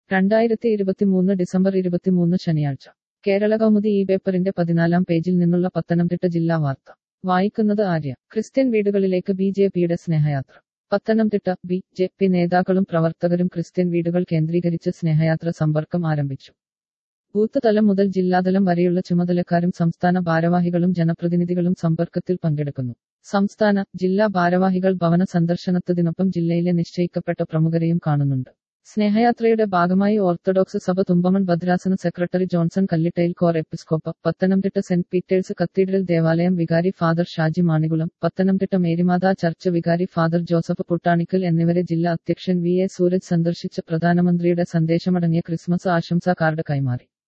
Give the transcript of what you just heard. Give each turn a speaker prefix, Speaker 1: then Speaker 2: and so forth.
Speaker 1: രണ്ടായിരത്തി ഇരുപത്തിമൂന്ന് ഡിസംബർ ഇരുപത്തിമൂന്ന് ശനിയാഴ്ച കേരള കൗമുദി ഈ പേപ്പറിന്റെ പതിനാലാം പേജിൽ നിന്നുള്ള പത്തനംതിട്ട ജില്ലാ വാർത്ത വായിക്കുന്നത് ആര്യ ക്രിസ്ത്യൻ വീടുകളിലേക്ക് ബി ജെ പിയുടെ സ്നേഹയാത്ര പത്തനംതിട്ട ബി ജെ പി നേതാക്കളും പ്രവർത്തകരും ക്രിസ്ത്യൻ വീടുകൾ കേന്ദ്രീകരിച്ച് സ്നേഹയാത്ര സമ്പർക്കം ആരംഭിച്ചു ബൂത്ത് തലം മുതൽ ജില്ലാതലം വരെയുള്ള ചുമതലക്കാരും സംസ്ഥാന ഭാരവാഹികളും ജനപ്രതിനിധികളും സമ്പർക്കത്തിൽ പങ്കെടുക്കുന്നു സംസ്ഥാന ജില്ലാ ഭാരവാഹികൾ ഭവന സന്ദർശനത്തതിനൊപ്പം ജില്ലയിലെ നിശ്ചയിക്കപ്പെട്ട പ്രമുഖരെയും കാണുന്നുണ്ട് സ്നേഹയാത്രയുടെ ഭാഗമായി ഓർത്തഡോക്സ് സഭ തുമ്പമൺ ഭദ്രാസന secretary Johnson Kallittayil cor episcopa Pathanamthitta saint Peter's cathedral ദേവാലയം വികാരി ഫാദർ ഷാജി മാണികുളം പത്തനംതിട്ട മേരിമാതാ ചർച്ച് വികാരി ഫാദർ ജോസഫ് പുട്ടാണിക്കൽ എന്നിവരെ ജില്ലാ അധ്യക്ഷൻ വി എ സൂരജ് സന്ദർശിച്ച് പ്രധാനമന്ത്രിയുടെ സന്ദേശമടങ്ങിയ ക്രിസ്മസ് ആശംസാ കാർഡ് കൈമാറി